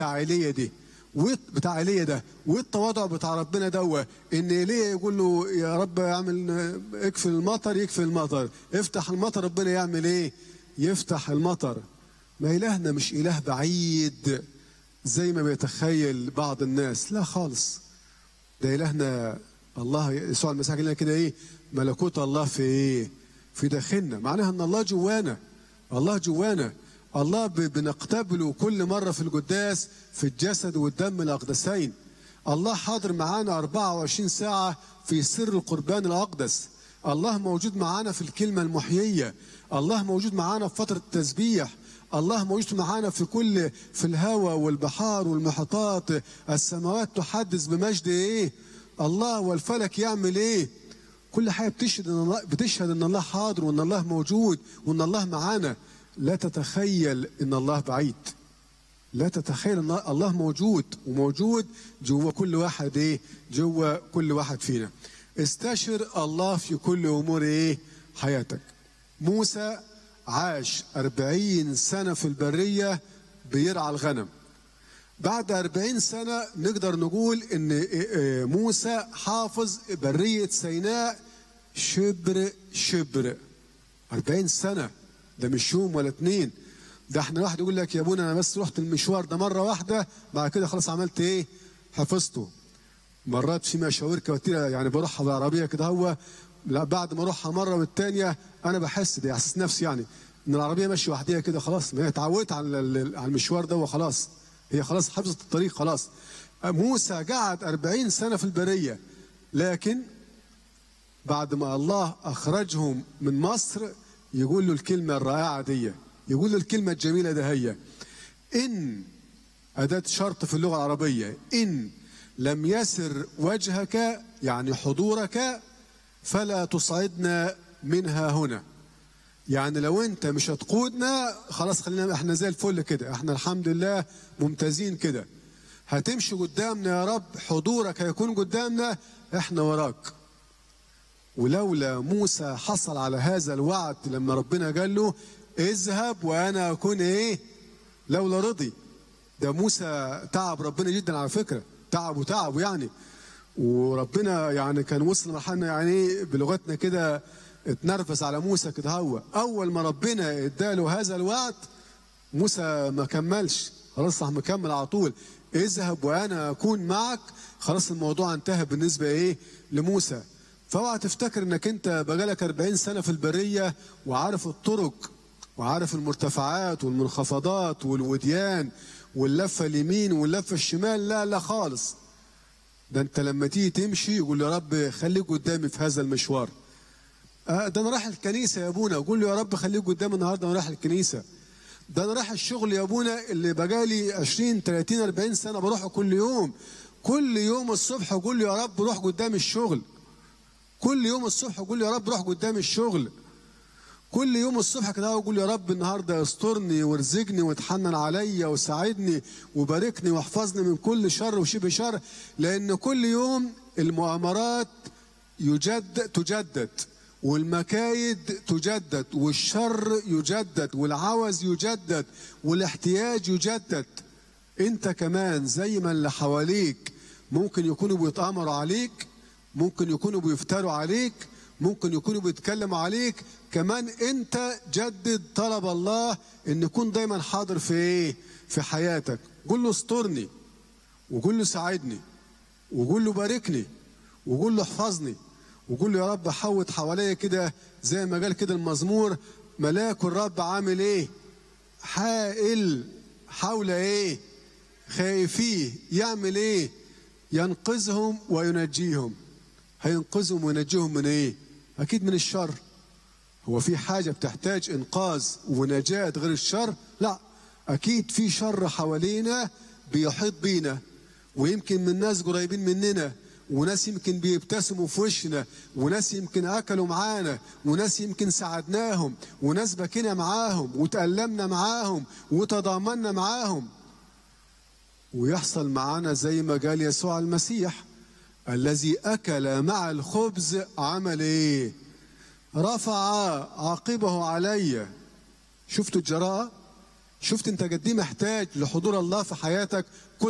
بتاع ايليا دي وإيه- بتاع ايليا ده والتواضع بتاع ربنا دوا ان ايليا يقول له يا رب اعمل اكفي المطر يكفي المطر افتح المطر ربنا يعمل ايه يفتح المطر ما الهنا مش اله بعيد زي ما بيتخيل بعض الناس لا خالص ده إلهنا الله يسوع المسيح قال لنا كده إيه ملكوت الله في إيه في داخلنا معناها إن الله جوانا الله جوانا الله ب- بنقتبله كل مرة في القداس في الجسد والدم الأقدسين الله حاضر معانا 24 ساعة في سر القربان الأقدس الله موجود معانا في الكلمة المحيية الله موجود معانا في فترة التسبيح الله موجود معانا في كل في الهواء والبحار والمحيطات السماوات تحدث بمجد ايه الله والفلك يعمل ايه كل حاجه بتشهد ان الله بتشهد ان الله حاضر وان الله موجود وان الله معانا لا تتخيل ان الله بعيد لا تتخيل ان الله موجود وموجود جوا كل واحد ايه جوا كل واحد فينا استشر الله في كل امور ايه حياتك موسى عاش أربعين سنة في البرية بيرعى الغنم بعد أربعين سنة نقدر نقول إن موسى حافظ برية سيناء شبر شبر أربعين سنة ده مش يوم ولا اتنين ده احنا واحد يقول لك يا ابونا انا بس رحت المشوار ده مرة واحدة بعد كده خلاص عملت ايه حفظته مرات في مشاوير كتيرة يعني بروحها بالعربية كده هو لا بعد ما اروحها مرة والتانية انا بحس ده احساس نفسي يعني ان العربية ماشية وحديها كده خلاص ما هي اتعودت على ال- على المشوار ده وخلاص هي خلاص حفظت الطريق خلاص موسى قعد أربعين سنة في البرية لكن بعد ما الله أخرجهم من مصر يقول له الكلمة الرائعة دي يقول له الكلمة الجميلة ده هي إن أداة شرط في اللغة العربية إن لم يسر وجهك يعني حضورك فلا تصعدنا منها هنا يعني لو انت مش هتقودنا خلاص خلينا احنا زي الفل كده احنا الحمد لله ممتازين كده هتمشي قدامنا يا رب حضورك هيكون قدامنا احنا وراك ولولا موسى حصل على هذا الوعد لما ربنا قال له اذهب وانا اكون ايه لولا رضي ده موسى تعب ربنا جدا على فكره تعب وتعب يعني وربنا يعني كان وصل لمرحله يعني بلغتنا كده اتنرفز على موسى كده هو اول ما ربنا اداله هذا الوعد موسى ما كملش خلاص راح مكمل على طول اذهب وانا اكون معك خلاص الموضوع انتهى بالنسبه ايه لموسى فاوعى تفتكر انك انت بقالك 40 سنه في البريه وعارف الطرق وعارف المرتفعات والمنخفضات والوديان واللفه اليمين واللفه الشمال لا لا خالص ده انت لما تيجي تمشي يقول يا رب خليك قدامي في هذا المشوار آه ده انا رايح الكنيسه يا ابونا اقول له يا رب خليك قدامي النهارده انا رايح الكنيسه ده انا رايح الشغل يا ابونا اللي بقالي 20 30 40 سنه بروحه كل يوم كل يوم الصبح اقول له يا رب روح قدام الشغل كل يوم الصبح اقول له يا رب روح قدام الشغل كل يوم الصبح كده اقول يا رب النهارده استرني وارزقني وتحنن عليا وساعدني وباركني واحفظني من كل شر وشبه شر لان كل يوم المؤامرات يجدد تجدد والمكايد تجدد والشر يجدد والعوز يجدد والاحتياج يجدد انت كمان زي ما اللي حواليك ممكن يكونوا بيتآمروا عليك ممكن يكونوا بيفتروا عليك ممكن يكونوا بيتكلموا عليك كمان انت جدد طلب الله ان يكون دايما حاضر في ايه في حياتك قول له استرني وقول له ساعدني وقول له باركني وقول له احفظني وقول له يا رب حوط حواليا كده زي ما قال كده المزمور ملاك الرب عامل ايه حائل حول ايه خايفيه يعمل ايه ينقذهم وينجيهم هينقذهم وينجيهم من ايه اكيد من الشر هو في حاجة بتحتاج انقاذ ونجاة غير الشر لا اكيد في شر حوالينا بيحيط بينا ويمكن من ناس قريبين مننا وناس يمكن بيبتسموا في وشنا وناس يمكن اكلوا معانا وناس يمكن ساعدناهم وناس بكينا معاهم وتألمنا معاهم وتضامنا معاهم ويحصل معانا زي ما قال يسوع المسيح الذي اكل مع الخبز عمل ايه رفع عاقبه علي شفتوا الجراءه شفت انت قد ايه محتاج لحضور الله في حياتك